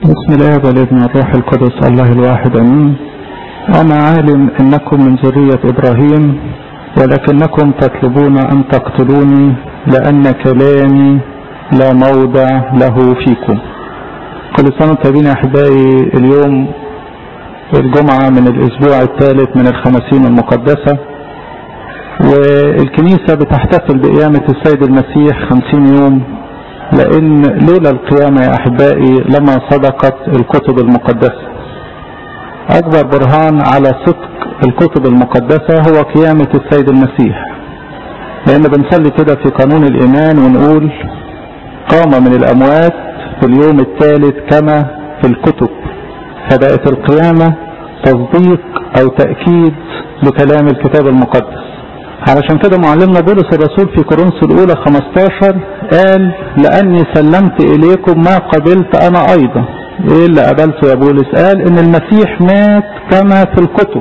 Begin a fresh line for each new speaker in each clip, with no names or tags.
بسم الله والابن والروح القدس الله الواحد امين انا عالم انكم من ذرية ابراهيم ولكنكم تطلبون ان تقتلوني لان كلامي لا موضع له فيكم كل سنة طيبين يا احبائي اليوم الجمعة من الاسبوع الثالث من الخمسين المقدسة والكنيسة بتحتفل بقيامة السيد المسيح خمسين يوم لان لولا القيامة يا احبائي لما صدقت الكتب المقدسة اكبر برهان على صدق الكتب المقدسة هو قيامة السيد المسيح لان بنصلي كده في قانون الايمان ونقول قام من الاموات في اليوم الثالث كما في الكتب فبقت القيامة تصديق او تأكيد لكلام الكتاب المقدس علشان كده معلمنا بولس الرسول في كورنثوس الاولى 15 قال لاني سلمت اليكم ما قبلت انا ايضا ايه اللي قبلته يا بولس قال ان المسيح مات كما في الكتب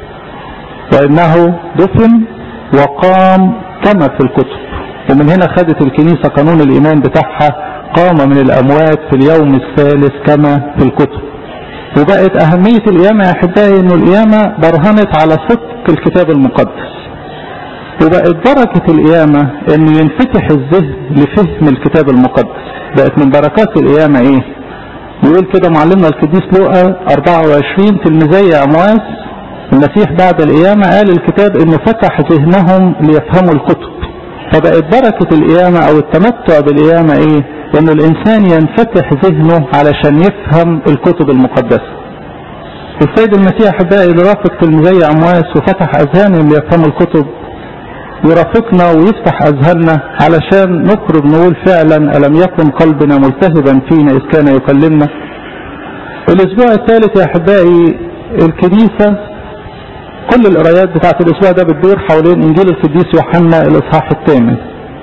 وانه دفن وقام كما في الكتب ومن هنا خدت الكنيسة قانون الايمان بتاعها قام من الاموات في اليوم الثالث كما في الكتب وبقت اهمية القيامة يا احبائي انه القيامة برهنت على صدق الكتاب المقدس وبقت بركة القيامة ان ينفتح الذهن لفهم الكتاب المقدس بقت من بركات القيامة ايه يقول كده معلمنا القديس لوقا 24 تلميذي امواس المسيح بعد القيامة قال الكتاب انه فتح ذهنهم ليفهموا الكتب فبقت بركة القيامة او التمتع بالقيامة ايه ان الانسان ينفتح ذهنه علشان يفهم الكتب المقدسة السيد المسيح احبائي اللي رافق تلميذي امواس وفتح اذهانهم ليفهموا الكتب يرافقنا ويفتح اذهاننا علشان نخرج نقول فعلا الم يكن قلبنا ملتهبا فينا اذ كان يكلمنا الاسبوع الثالث يا احبائي الكنيسة كل القرايات بتاعت الاسبوع ده بتدور حوالين انجيل القديس يوحنا الاصحاح الثامن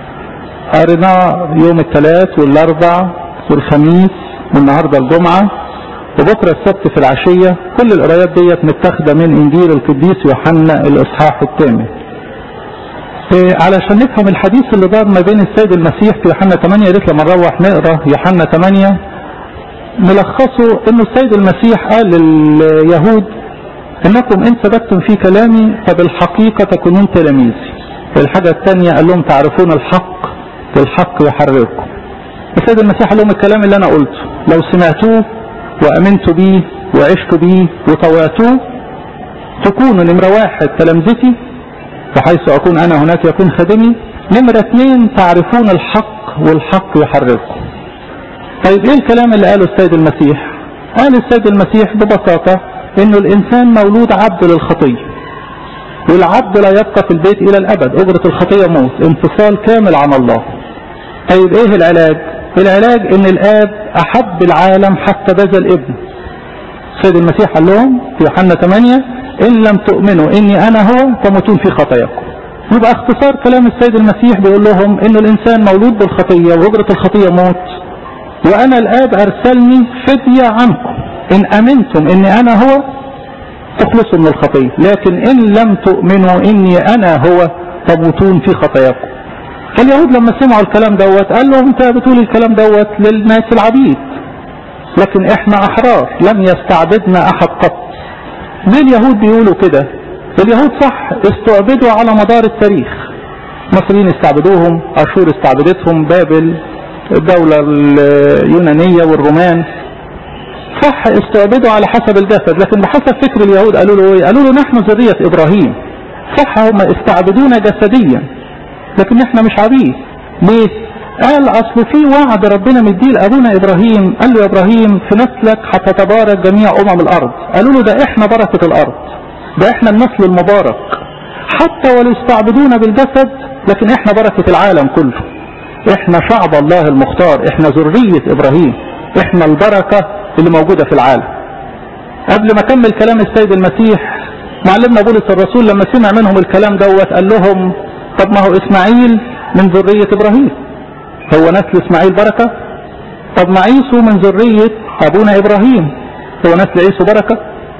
قريناه يوم الثلاث والاربع والخميس والنهارده الجمعه وبكره السبت في العشيه كل القرايات ديت متاخده من انجيل القديس يوحنا الاصحاح الثامن علشان نفهم الحديث اللي دار ما بين السيد المسيح في يوحنا 8 يا ريت لما نروح نقرا يوحنا 8 نلخصه انه السيد المسيح قال لليهود انكم ان ثبتتم في كلامي فبالحقيقه تكونون تلاميذي الحاجه الثانيه قال لهم تعرفون الحق والحق يحرركم السيد المسيح قال لهم الكلام اللي انا قلته لو سمعتوه وامنتوا بيه وعشتوا بيه وطوعتوه تكونوا نمره واحد تلامذتي وحيث أكون أنا هناك يكون خادمي نمرة اثنين تعرفون الحق والحق يحرركم طيب ايه الكلام اللي قاله السيد المسيح قال السيد المسيح ببساطة انه الانسان مولود عبد للخطية والعبد لا يبقى في البيت الى الابد اجرة الخطية موت انفصال كامل عن الله طيب ايه العلاج العلاج ان الاب احب العالم حتى بذل ابنه السيد المسيح قال لهم في يوحنا 8 إن لم تؤمنوا إني أنا هو تموتون في خطاياكم يبقى اختصار كلام السيد المسيح بيقول لهم إن الإنسان مولود بالخطية وأجرة الخطية موت وأنا الآب أرسلني فدية عنكم إن أمنتم إني أنا هو تخلصوا من الخطية لكن إن لم تؤمنوا إني أنا هو تموتون في خطاياكم فاليهود لما سمعوا الكلام دوت قال لهم أنت بتقول الكلام دوت للناس العبيد لكن إحنا أحرار لم يستعبدنا أحد قط ليه اليهود بيقولوا كده اليهود صح استعبدوا على مدار التاريخ المصريين استعبدوهم اشور استعبدتهم بابل الدولة اليونانية والرومان صح استعبدوا على حسب الجسد لكن بحسب فكر اليهود قالوا له ايه قالوا له نحن ذرية ابراهيم صح هم استعبدونا جسديا لكن احنا مش عبيد ليه قال اصل في وعد ربنا مديه لابونا ابراهيم قال له يا ابراهيم في نسلك هتتبارك جميع امم الارض قالوا له ده احنا بركة الارض ده احنا النسل المبارك حتى ولو استعبدونا بالجسد لكن احنا بركة العالم كله احنا شعب الله المختار احنا ذرية ابراهيم احنا البركة اللي موجودة في العالم قبل ما كمل كلام السيد المسيح معلمنا بولس الرسول لما سمع منهم الكلام دوت قال لهم طب ما هو اسماعيل من ذرية ابراهيم هو نسل اسماعيل بركة طب ما عيسو من ذرية ابونا ابراهيم هو نسل عيسو بركة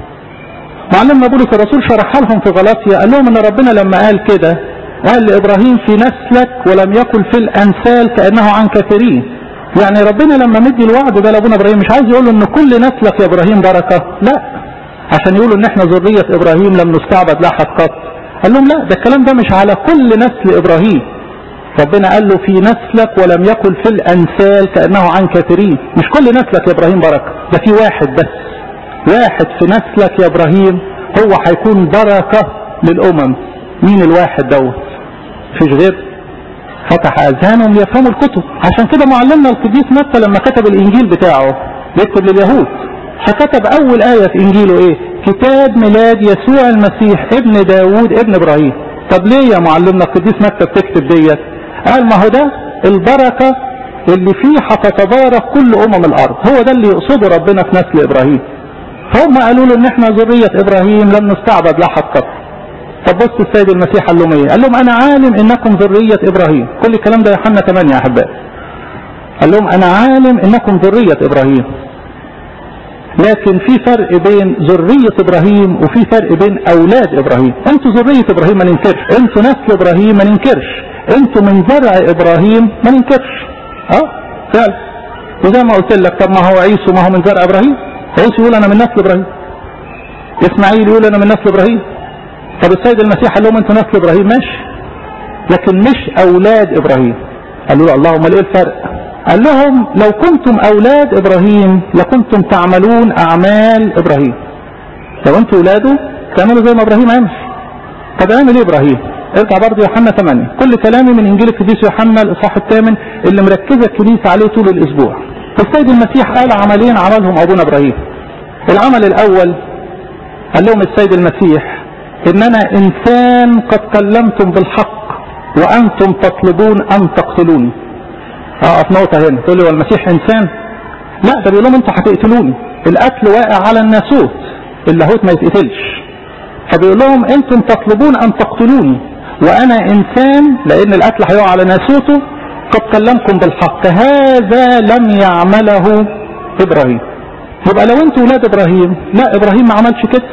معلمنا بولس الرسول شرح لهم في غلاطيا قال لهم ان ربنا لما قال كده قال لابراهيم في نسلك ولم يقل في الامثال كانه عن كثيرين يعني ربنا لما مدي الوعد ده لابونا ابراهيم مش عايز يقول له ان كل نسلك يا ابراهيم بركه لا عشان يقولوا ان احنا ذريه ابراهيم لم نستعبد لاحد قط قال لهم لا ده الكلام ده مش على كل نسل ابراهيم ربنا قال له في نسلك ولم يقل في الانسال كانه عن كثيرين مش كل نسلك يا ابراهيم بركه ده في واحد بس واحد في نسلك يا ابراهيم هو هيكون بركه للامم مين الواحد دوت مفيش غير فتح اذهانهم ليفهموا الكتب عشان كده معلمنا القديس متى لما كتب الانجيل بتاعه يكتب لليهود فكتب اول ايه في انجيله ايه كتاب ميلاد يسوع المسيح ابن داوود ابن ابراهيم طب ليه يا معلمنا القديس متى بتكتب ديت قال ما هو ده البركه اللي فيه هتتبارك كل امم الارض هو ده اللي يقصده ربنا في نسل ابراهيم فهم قالوا له ان احنا ذريه ابراهيم لم نستعبد لاحد قط طب بص السيد المسيح قال لهم ايه؟ قال لهم انا عالم انكم ذريه ابراهيم، كل الكلام ده يوحنا 8 يا احبائي. قال لهم انا عالم انكم ذريه ابراهيم. لكن في فرق بين ذريه ابراهيم وفي فرق بين اولاد ابراهيم، انتوا ذريه ابراهيم ما ننكرش، انتوا نسل ابراهيم ما ننكرش، انتوا من زرع ابراهيم ما ننكرش. اه فعلا. وزي ما قلت لك طب ما هو عيسو ما هو من زرع ابراهيم؟ عيسو يقول انا من نسل ابراهيم. اسماعيل يقول انا من نسل ابراهيم. طب السيد المسيح قال لهم انتوا نسل ابراهيم ماشي لكن مش اولاد ابراهيم قالوا له اللهم ايه الفرق قال لهم لو كنتم اولاد ابراهيم لكنتم تعملون اعمال ابراهيم لو انتوا اولاده تعملوا زي ما ابراهيم عمل طب اعمل ايه ابراهيم ارجع برضه يوحنا 8 كل كلامي من انجيل القديس يوحنا الاصحاح الثامن اللي مركزه الكنيسه عليه طول الاسبوع السيد المسيح قال عملين عملهم ابونا ابراهيم العمل الاول قال لهم السيد المسيح ان انا انسان قد كلمتم بالحق وانتم تطلبون ان تقتلوني اقف نقطه هنا تقول لي هو المسيح انسان لا ده بيقول لهم انتوا هتقتلوني القتل واقع على الناسوت اللاهوت ما يتقتلش فبيقول لهم انتم تطلبون ان تقتلوني وانا انسان لان القتل هيقع على ناسوته قد كلمكم بالحق هذا لم يعمله ابراهيم يبقى لو انتوا ولاد ابراهيم لا ابراهيم ما عملش كده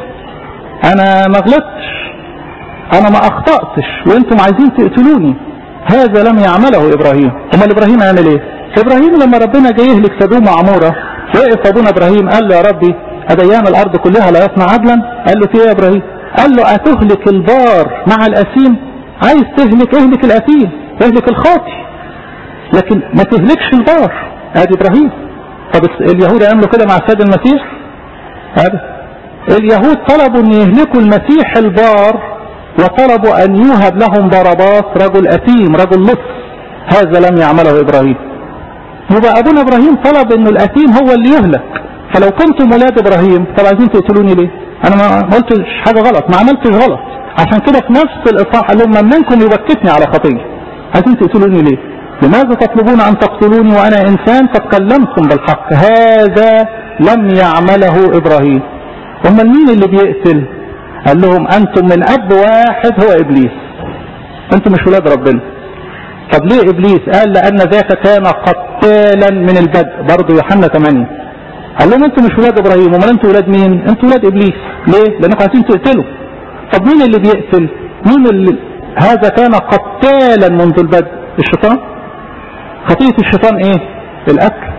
انا ما غلطتش انا ما اخطأتش وانتم عايزين تقتلوني هذا لم يعمله ابراهيم امال ابراهيم عمل ايه ابراهيم لما ربنا جاي يهلك سدوم وعموره وقف ابونا ابراهيم قال له يا ربي اديان الارض كلها لا يصنع عدلا قال له في ايه يا ابراهيم قال له اتهلك البار مع الاثيم عايز تهلك اهلك الاثيم اهلك الخاطي لكن ما تهلكش البار ادي ابراهيم طب اليهود عملوا كده مع السيد المسيح هذا اليهود طلبوا ان يهلكوا المسيح البار وطلبوا ان يوهب لهم ضربات رجل اثيم رجل لص هذا لم يعمله ابراهيم يبقى ابونا ابراهيم طلب انه الاثيم هو اللي يهلك فلو كنتم ولاد ابراهيم طب عايزين تقتلوني ليه انا ما قلتش حاجه غلط ما عملتش غلط عشان كده في نفس الاصحاح قال لهم من منكم يبكتني على خطيه عايزين تقتلوني ليه لماذا تطلبون ان تقتلوني وانا انسان قد كلمتم بالحق هذا لم يعمله ابراهيم امال مين اللي بيقتل قال لهم انتم من اب واحد هو ابليس انتم مش ولاد ربنا طب ليه ابليس قال لان ذاك كان قتالا من البدء برضه يوحنا 8 قال لهم انتم مش ولاد ابراهيم امال انتم ولاد مين انتم ولاد ابليس ليه لانكم عايزين تقتلوا طب مين اللي بيقتل مين اللي هذا كان قتالا منذ البدء الشيطان خطيئة الشيطان ايه القتل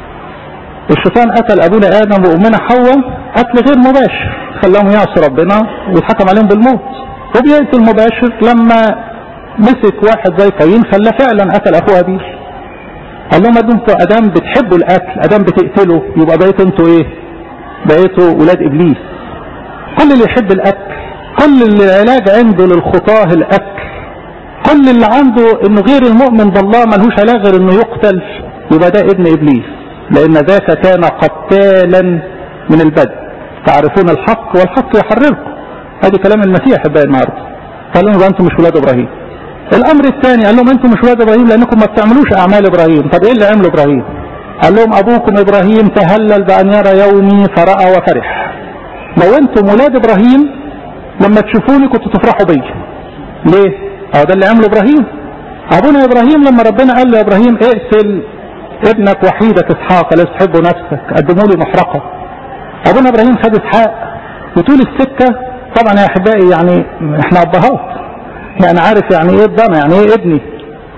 الشيطان قتل ابونا ادم وامنا حواء قتل غير مباشر خلاهم يعصوا ربنا واتحكم عليهم بالموت وبيقتل مباشر لما مسك واحد زي قايين خلاه فعلا قتل اخوه ابيل قال لهم انتوا ادام بتحبوا القتل ادام بتقتلوا يبقى بقيتوا انتوا ايه بقيتوا ولاد ابليس كل اللي يحب القتل كل اللي العلاج عنده للخطاه القتل كل اللي عنده انه غير المؤمن بالله ملهوش علاج غير انه يقتل يبقى ده ابن ابليس لان ذاك كان قتالا من البدء تعرفون الحق والحق يحرركم هذه كلام المسيح بقى النهارده قال لهم انتم مش ولاد ابراهيم الامر الثاني قال لهم انتم مش ولاد ابراهيم لانكم ما بتعملوش اعمال ابراهيم طب ايه اللي عمله ابراهيم قال لهم ابوكم ابراهيم تهلل بان يرى يومي فراى وفرح لو انتم ولاد ابراهيم لما تشوفوني كنتوا تفرحوا بيا ليه اه ده اللي عمله ابراهيم ابونا ابراهيم لما ربنا قال له يا ابراهيم اقتل ابنك وحيدك اسحاق ليس تحب نفسك قدموا لي محرقه ابونا ابراهيم خد اسحاق وطول السكه طبعا يا احبائي يعني احنا ابهات يعني عارف يعني ايه ابننا يعني ايه ابني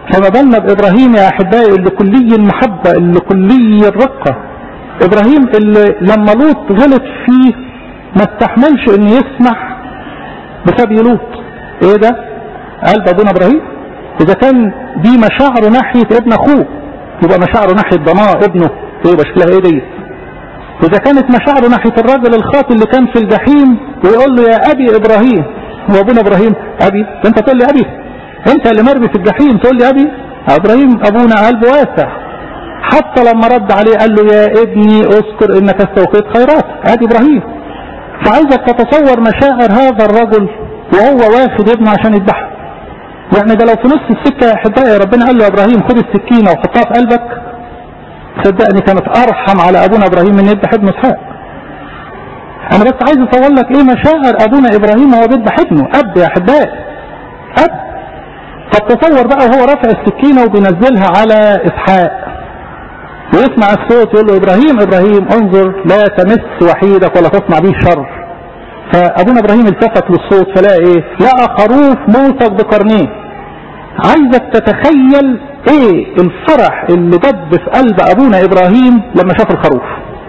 فما بالنا بابراهيم يا احبائي اللي كلي المحبة اللي كلي الرقة ابراهيم اللي لما لوط غلط فيه ما استحملش ان يسمح بسبي لوط ايه ده قلب ابونا ابراهيم اذا كان دي مشاعره ناحية ابن اخوه يبقى مشاعره ناحية ضناء ابنه يبقى شكلها ايه دي اذا كانت مشاعره ناحية الراجل الخاطي اللي كان في الجحيم ويقول له يا ابي ابراهيم هو ابونا ابراهيم ابي انت تقول لي ابي انت اللي مرمي في الجحيم تقول لي ابي ابراهيم ابونا قلب واسع حتى لما رد عليه قال له يا ابني اذكر انك استوفيت خيرات ادي ابراهيم فعايزك تتصور مشاعر هذا الرجل وهو واخد ابنه عشان يذبحه يعني ده لو في نص السكة يا احبائي ربنا قال له يا ابراهيم خد السكينة وحطها في قلبك صدقني كانت ارحم على ابونا ابراهيم من يذبح ابنه اسحاق انا بس عايز اصور لك ايه مشاعر ابونا ابراهيم وهو بيذبح ابنه اب يا احبائي اب طب تصور بقى وهو رافع السكينة وبينزلها على اسحاق ويسمع الصوت يقول له ابراهيم ابراهيم انظر لا تمس وحيدك ولا تصنع به شر فابونا ابراهيم التفت للصوت فلقى ايه لقى خروف موثق بقرنيه عايزك تتخيل ايه الفرح اللي دب في قلب ابونا ابراهيم لما شاف الخروف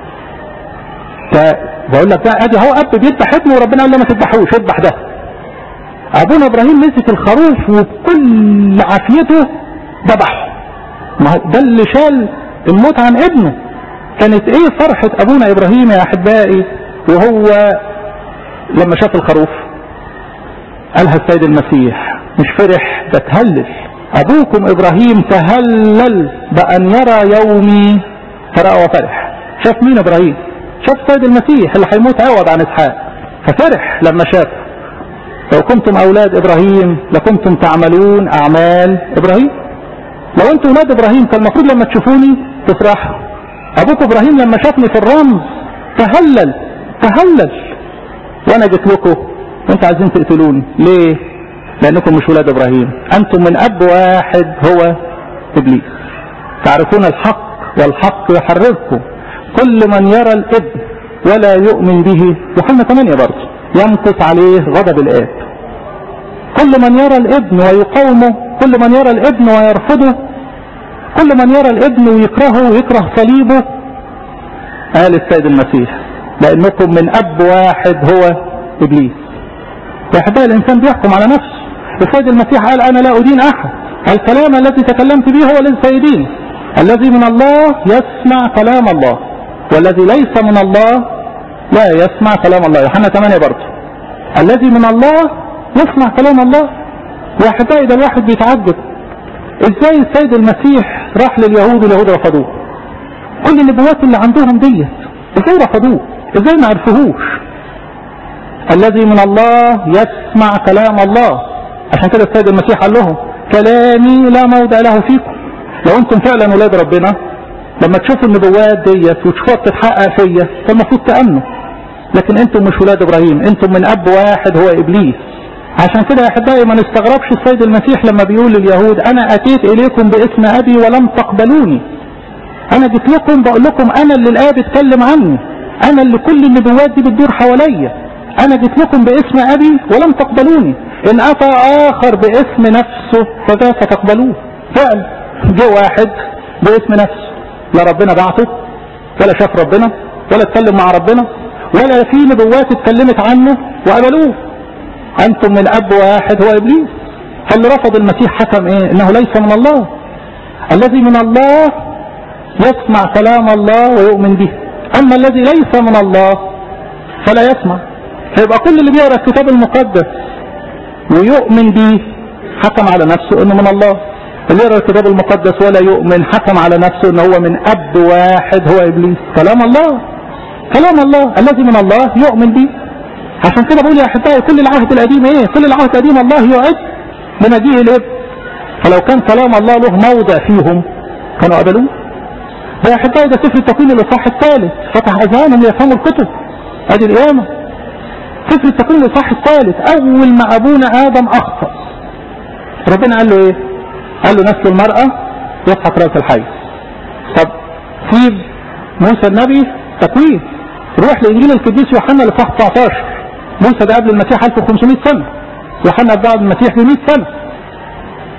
فبقول لك بقى ادي هو اب بيذبح ابنه وربنا قال له ما تذبحوش اذبح ده ابونا ابراهيم مسك الخروف وبكل عافيته ذبحه ما هو ده اللي شال الموت عن ابنه كانت ايه فرحة ابونا ابراهيم يا احبائي وهو لما شاف الخروف قالها السيد المسيح مش فرح ده تهلل ابوكم ابراهيم تهلل بان يرى يومي فرأى وفرح شاف مين ابراهيم شاف السيد المسيح اللي هيموت عوض عن اسحاق ففرح لما شاف لو كنتم اولاد ابراهيم لكنتم تعملون اعمال ابراهيم لو انتم ولاد ابراهيم كان المفروض لما تشوفوني تفرحوا ابوك ابراهيم لما شافني في الرمز تهلل تهلل وانا جيت لكم وانتوا عايزين تقتلوني ليه لانكم مش ولاد ابراهيم انتم من اب واحد هو ابليس تعرفون الحق والحق يحرركم كل من يرى الابن ولا يؤمن به يوحنا 8 برضه يمكث عليه غضب الاب كل من يرى الابن ويقاومه كل من يرى الابن ويرفضه كل من يرى الابن ويكرهه ويكره صليبه قال السيد المسيح لانكم من اب واحد هو ابليس يا احبائي الانسان بيحكم على نفسه السيد المسيح قال انا لا ادين احد الكلام الذي تكلمت به هو الذي سيدين الذي من الله يسمع كلام الله والذي ليس من الله لا يسمع كلام الله يوحنا 8 برضه الذي من الله يسمع كلام الله يا احبائي ده الواحد بيتعجب ازاي السيد المسيح راح لليهود واليهود رفضوه كل النبوات اللي عندهم ديت ازاي رفضوه ازاي ما عرفوهوش الذي من الله يسمع كلام الله عشان كده السيد المسيح قال لهم كلامي لا موضع له فيكم لو انتم فعلا ولاد ربنا لما تشوفوا النبوات ديت وتشوفوها بتتحقق فيا فالمفروض تامنوا لكن انتم مش ولاد ابراهيم انتم من اب واحد هو ابليس عشان كده يا احبائي ما نستغربش السيد المسيح لما بيقول لليهود انا اتيت اليكم باسم ابي ولم تقبلوني انا جيت لكم بقول لكم انا اللي الاب اتكلم عني انا اللي كل النبوات دي بتدور حواليا انا جيت لكم باسم ابي ولم تقبلوني ان اتى اخر باسم نفسه فذاك تقبلوه فعلا جه واحد باسم نفسه لا ربنا بعته ولا شاف ربنا ولا اتكلم مع ربنا ولا في نبوات اتكلمت عنه وقبلوه انتم من اب واحد هو ابليس فاللي رفض المسيح حكم ايه انه ليس من الله الذي من الله يسمع كلام الله ويؤمن به اما الذي ليس من الله فلا يسمع فيبقى كل اللي بيقرا الكتاب المقدس ويؤمن به حكم على نفسه انه من الله اللي يقرا الكتاب المقدس ولا يؤمن حكم على نفسه ان هو من اب واحد هو ابليس كلام الله كلام الله الذي من الله يؤمن به عشان كده بقول يا احبائي كل العهد القديم ايه كل العهد القديم الله يعد بمجيء الابن فلو كان كلام الله له موضع فيهم كانوا قبلوه ده يا احبائي ده سفر التكوين الاصحاح الثالث فتح اذهانهم ليفهموا الكتب ادي القيامه سفر التكوين الاصحاح الثالث اول ما ابونا ادم اخطا ربنا قال له ايه قال له نسل المراه يسحق راس الحي طب سيب موسى النبي تكوين روح لانجيل القديس يوحنا الاصحاح 19 موسى ده قبل المسيح 1500 سنه يوحنا بعد المسيح ب 100 سنه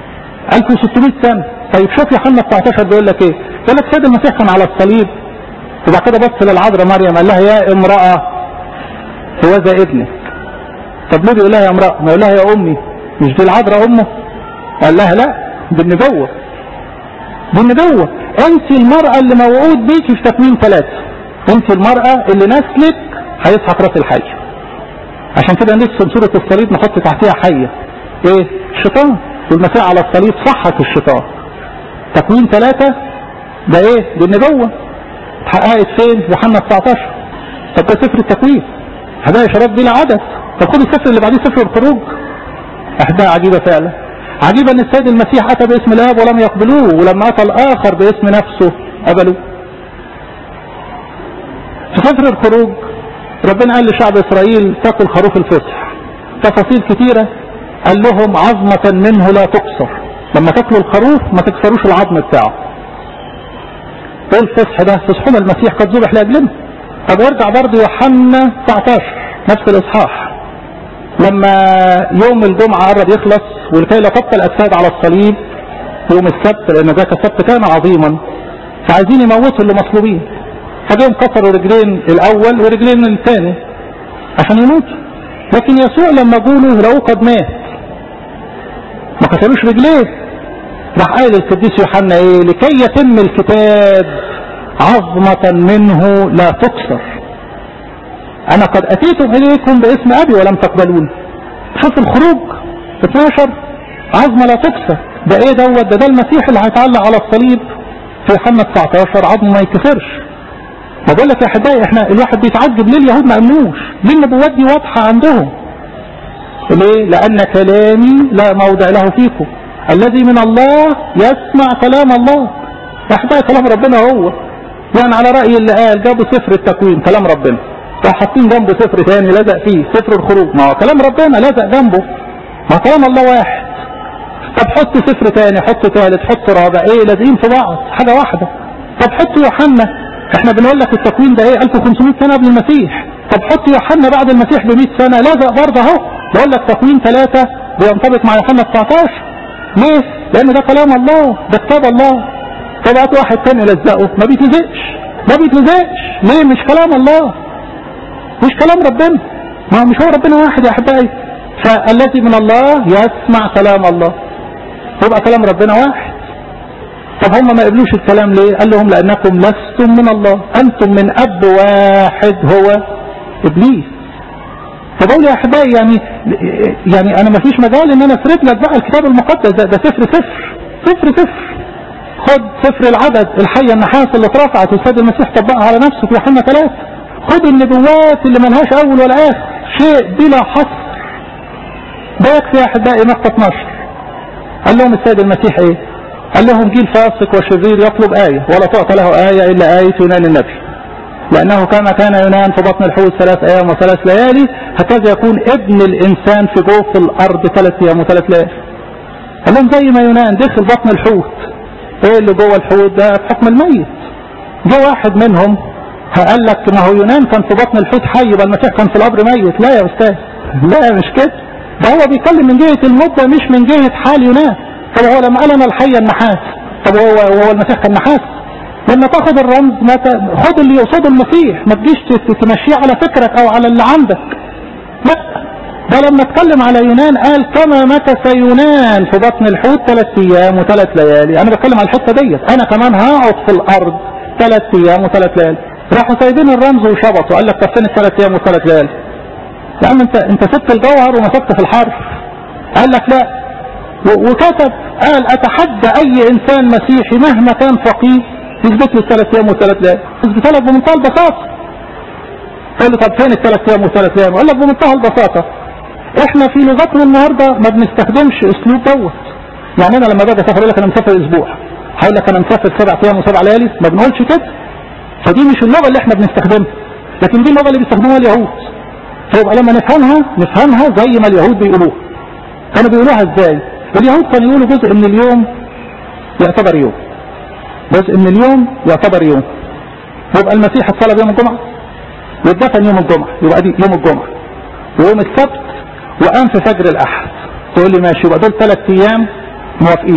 1600 سنة طيب شوف يوحنا 19 بيقول لك ايه يقول لك سيد المسيح كان على الصليب وبعد كده بص للعذراء مريم قال لها يا امرأة هو ذا ابنك طب ليه بيقول لها يا امرأة ما يقول لها يا امي مش دي العذراء امه قال لها لا دي النبوة دي النبوة انت المرأة اللي موعود بيكي في تكوين ثلاثة انت المرأة اللي نسلك هيسحق راس الحي عشان كده نرسم سورة الصليب نحط تحتها حية ايه الشيطان والمسيح على الصليب صحك الشيطان تكوين ثلاثة ده ايه دي النبوة اتحققت فين يوحنا 19 طب ده سفر التكوين هذا يا شباب بلا عدد طب خد السفر اللي بعديه سفر الخروج احداث عجيبة فعلا عجيبة ان السيد المسيح اتى باسم الاب ولم يقبلوه ولما اتى الاخر باسم نفسه قبلوه في سفر الخروج ربنا قال لشعب اسرائيل تاكل خروف الفصح تفاصيل كتيرة قال لهم عظمة منه لا تكسر لما تاكلوا الخروف ما تكسروش العظم بتاعه ايه الفصح ده فصحنا المسيح قد ذبح لاجلنا طب وارجع برضه يوحنا 19 نفس الاصحاح لما يوم الجمعة قرب يخلص ولكي لا تبقى الاجساد على الصليب يوم السبت لان ذاك السبت كان عظيما فعايزين يموتوا اللي مصلوبين فجيهم كسروا رجلين الاول ورجلين الثاني عشان يموتوا لكن يسوع لما جوله لقوه قد مات ما كسروش رجليه راح قال القديس يوحنا ايه لكي يتم الكتاب عظمة منه لا تكسر انا قد اتيتم اليكم باسم ابي ولم تقبلون شوف الخروج 12 عظمة لا تكسر ده ايه دوت ده ده المسيح اللي هيتعلق على الصليب في يوحنا 19 عظم ما يتكسرش ما بقول لك يا احبائي احنا الواحد بيتعجب ليه اليهود ما امنوش ليه النبوات دي واضحه عندهم ليه لان كلامي لا موضع له فيكم الذي من الله يسمع كلام الله يا احبائي كلام ربنا هو يعني على راي اللي قال جابوا سفر التكوين كلام ربنا وحاطين جنبه سفر ثاني لزق فيه سفر الخروج ما هو كلام ربنا لزق جنبه ما كلام الله واحد طب حط سفر ثاني حط ثالث حط رابع ايه لازقين في بعض حاجه واحده طب حط يوحنا احنا بنقول لك التكوين ده ايه 1500 سنه قبل المسيح طب حط يوحنا بعد المسيح ب 100 سنه لازق برضه اهو بقول لك تكوين ثلاثه بينطبق مع يوحنا 19 ليه؟ لان ده كلام الله ده كتاب الله طب هات واحد تاني لزقه ما بيتلزقش ما بيتلزقش ليه مش كلام الله مش كلام ربنا ما مش هو ربنا واحد يا احبائي فالذي من الله يسمع كلام الله يبقى كلام ربنا واحد طب هم ما قبلوش الكلام ليه قال لهم لانكم لستم من الله انتم من اب واحد هو ابليس فبقول يا احبائي يعني يعني انا ما فيش مجال ان انا اسرد لك بقى الكتاب المقدس ده, ده سفر سفر سفر سفر خد سفر العدد الحيه النحاس اللي اترفعت والسيد المسيح طبقها على نفسه في يوحنا ثلاثه خد النبوات اللي ملهاش اول ولا اخر شيء بلا حصر ده يكفي يا احبائي مكه 12 قال لهم السيد المسيح ايه قال لهم جيل فاسق وشرير يطلب آية ولا تعطى له آية إلا آية يونان النبي لأنه كما كان يونان في بطن الحوت ثلاث أيام وثلاث ليالي هكذا يكون ابن الإنسان في جوف الأرض ثلاث أيام وثلاث ليالي قال لهم زي ما يونان دخل بطن الحوت ايه اللي جوه الحوت ده بحكم الميت جه واحد منهم قال لك ما هو يونان كان في بطن الحوت حي يبقى المسيح كان في القبر ميت لا يا استاذ لا مش كده ده هو بيتكلم من جهه المده مش من جهه حال يونان طب هو لما قال انا الحية النحاس طب هو هو المسيح كان نحاس لما تاخد الرمز ما ت... خد اللي يقصده المسيح ما تجيش تمشيه على فكرك او على اللي عندك لا ده لما اتكلم على يونان قال كما مكث يونان في بطن الحوت ثلاث ايام وثلاث ليالي انا بتكلم على الحته ديت انا كمان هقعد في الارض ثلاث ايام وثلاث ليالي راحوا سايبين الرمز وشبطوا قال لك طب فين الثلاث ايام والثلاث ليالي يا عم انت انت سبت الجوهر ومسكت في الحرف قال لك لا وكتب قال اتحدى اي انسان مسيحي مهما كان فقيه يثبت له الثلاث ايام والثلاث ليالي يثبت لك بمنتهى البساطه قال له طب فين الثلاث ايام والثلاث ليالي قال لك بمنتهى البساطه احنا في لغتنا النهارده ما بنستخدمش اسلوب دوت يعني انا لما باجي اسافر اقول لك انا مسافر اسبوع هقول لك انا مسافر سبع ايام وسبع ليالي ما بنقولش كده فدي مش اللغه اللي احنا بنستخدمها لكن دي اللغه اللي بيستخدموها اليهود فيبقى لما نفهمها نفهمها زي ما اليهود بيقولوها كانوا بيقولوها ازاي اليهود كانوا يقولوا جزء من اليوم يعتبر يوم جزء من اليوم يعتبر يوم يبقى المسيح اتصلب يوم الجمعة واتدفن يوم الجمعة يبقى دي يوم الجمعة ويوم السبت وقام في فجر الأحد تقول لي ماشي يبقى دول ثلاث أيام موافقين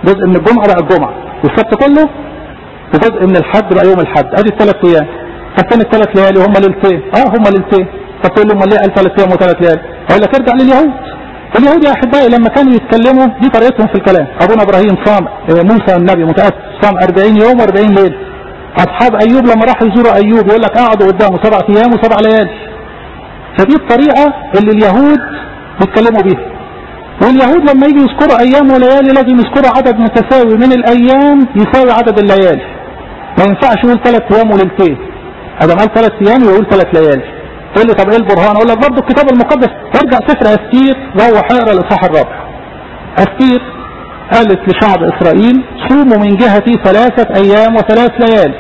جزء من الجمعة بقى الجمعة والسبت كله وجزء من الحد بقى يوم الحد ادي الثلاث ايام طب فين الثلاث ليالي هم ليلتين اه هم ليلتين طب تقول لهم ليه قال ثلاث ايام وثلاث ليالي اقول لك ارجع لليهود اليهود يا احبائي لما كانوا يتكلموا دي طريقتهم في الكلام ابونا ابراهيم صام موسى النبي متاسف صام 40 يوم و40 ليله اصحاب ايوب لما راحوا يزوروا ايوب يقول لك قعدوا قدامه سبع ايام وسبع ليالي فدي الطريقه اللي اليهود بيتكلموا بيها واليهود لما يجي يذكروا ايام وليالي لازم يذكروا عدد متساوي من الايام يساوي عدد الليالي ما ينفعش يقول ثلاث ايام وليلتين هذا قال ثلاث ايام ويقول ثلاث ليالي تقول لي طب ايه البرهان اقول لك برضه الكتاب المقدس ارجع سفر استير وهو اقرا الاصحاح الرابع استير قالت لشعب اسرائيل صوموا من جهتي ثلاثة ايام وثلاث ليالي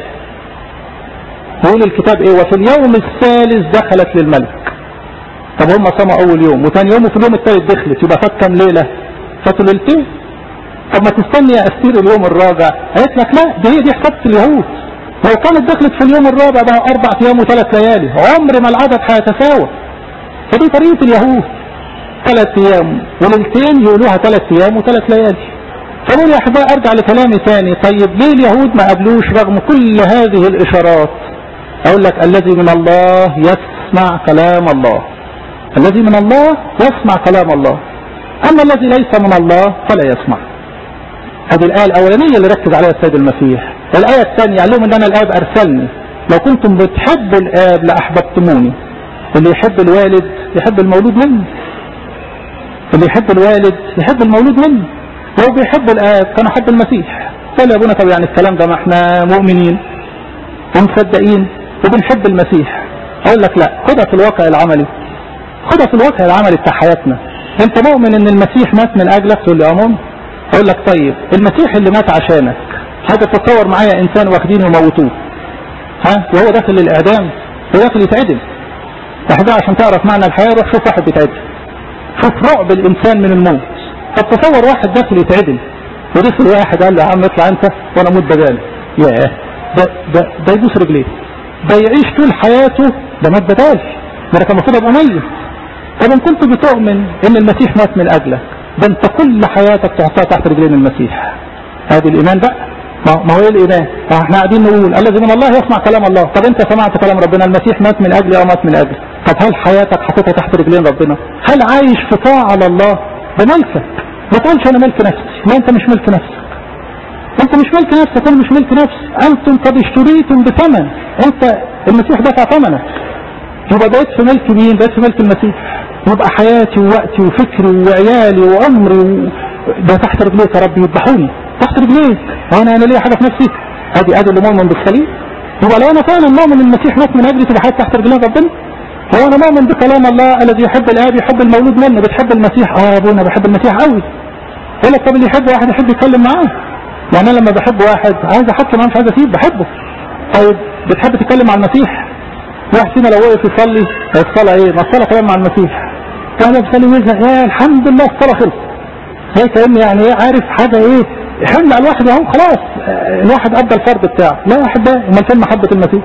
يقول الكتاب ايه وفي اليوم الثالث دخلت للملك طب هم صاموا اول يوم وثاني يوم وفي اليوم الثالث دخلت يبقى فات كام ليله فاتوا ليلتين طب ما تستني يا استير اليوم الرابع قالت لك لا دي هي دي حسابة اليهود لو كانت دخلت في اليوم الرابع ده اربع ايام وثلاث ليالي عمر ما العدد هيتساوى فدي طريقة اليهود ثلاث ايام وليلتين يقولوها ثلاث ايام وثلاث ليالي فقول يا احبائي ارجع لكلامي ثاني طيب ليه اليهود ما قبلوش رغم كل هذه الاشارات اقول لك الذي من الله يسمع كلام الله الذي من الله يسمع كلام الله اما الذي ليس من الله فلا يسمع هذه الآية الأولانية اللي ركز عليها السيد المسيح الآية الثانية قال لهم إن أنا الآب أرسلني لو كنتم بتحبوا الآب لأحببتموني اللي يحب الوالد يحب المولود منه اللي يحب الوالد يحب المولود منه لو بيحب الآب كان يحب المسيح قال يا ابونا طب يعني الكلام ده ما احنا مؤمنين ومصدقين وبنحب المسيح اقول لك لا خدها في الواقع العملي خدها في الواقع العملي بتاع حياتنا انت مؤمن ان المسيح مات من اجلك تقول لي امون اقول لك طيب المسيح اللي مات عشانك هذا تتصور معايا انسان واخدينه وموتوه ها وهو داخل الاعدام هو داخل يتعدم احنا عشان تعرف معنى الحياه روح شوف واحد بيتعدم شوف رعب الانسان من الموت طب تصور واحد داخل يتعدم ودخل واحد قال له يا عم اطلع انت وانا اموت بدالي ياه ده ده ده يبوس رجليه ده يعيش طول حياته ده مات بدالي ده انا كان المفروض ابقى ميت طب ان كنت بتؤمن ان المسيح مات من اجلك ده انت كل حياتك تحطها تحت رجلين المسيح هذه الايمان بقى ما هو ايه الايمان احنا قاعدين نقول الذي من الله يسمع كلام الله طب انت سمعت كلام ربنا المسيح مات من اجلي او مات من اجلي طب هل حياتك حطيتها تحت رجلين ربنا هل عايش في طاعه على الله بملكك ما تقولش انا ملك نفسي ما انت مش ملك نفسك انت مش ملك نفسك انا مش ملك نفسي انتم قد اشتريتم بثمن انت المسيح دفع ثمنك يبقى بقيت في ملك مين بقيت في ملك المسيح يبقى حياتي ووقتي وفكري وعيالي وعمري و... ده تحت رجليك يا رب يذبحوني تحت رجليك وانا انا ليا حاجه في نفسي ادي ادي اللي مؤمن بالصليب يبقى لو انا فعلا مؤمن المسيح مات من اجلي تبقى حياتي تحت رجلين ربنا لو انا مؤمن بكلام الله الذي يحب الاب يحب المولود منه بتحب المسيح اه يا ابونا بحب المسيح قوي يقول لك طب اللي يحب واحد يحب يتكلم معاه يعني انا لما بحب واحد عايز احكي معاه مش عايز اسيب بحبه طيب بتحب تتكلم مع المسيح واحد فينا لو وقف يصلي الصلاه ايه ما الصلاه كلام مع المسيح كان بيصلي ويزهق يا الحمد لله الصلاه خلصت هي كان يعني ايه عارف حاجه ايه حمل على الواحد اهو خلاص الواحد ادى الفرض بتاعه لا يا احبائي امال فين محبه المسيح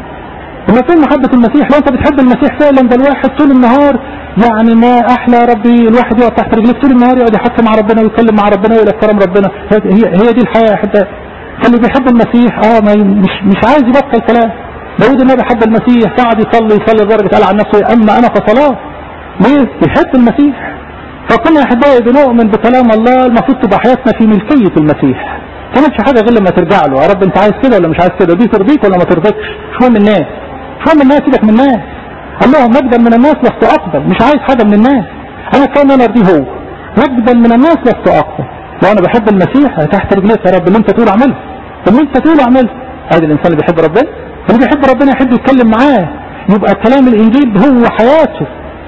امال فين محبه المسيح لو انت بتحب المسيح فعلا ده الواحد طول النهار يعني ما احلى ربي الواحد يقعد تحت رجليك طول النهار يقعد يحكي مع ربنا ويتكلم مع ربنا ويقول كلام ربنا هي هي دي الحياه يا احبائي فاللي بيحب المسيح اه ما مش مش عايز يبطل كلام داود النبي حب المسيح قعد يصلي يصلي لدرجه قال عن نفسه اما انا فصلاه ليه؟ بيحب المسيح فكنا يا احبائي بنؤمن بكلام الله المفروض تبقى حياتنا في ملكيه المسيح ما تعملش حاجه غير لما ترجع له يا رب انت عايز كده ولا مش عايز كده دي ترضيك ولا ما ترضيكش مش مهم الناس مش مهم الناس سيبك من الناس اللهم مجدا من الناس لست اقبل مش عايز حاجه من الناس انا كان انا ارضيه هو مجدا من الناس لست اقبل لو انا بحب المسيح تحت رجليك يا رب اللي انت تقول اعمله اللي انت تقول اعمله هذا الانسان اللي بيحب ربنا اللي بيحب ربنا يحب يتكلم معاه يبقى كلام الانجيل هو حياته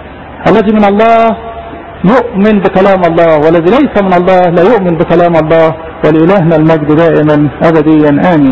الذي من الله يؤمن بكلام الله والذي ليس من الله لا يؤمن بكلام الله ولإلهنا المجد دائما أبديا آمين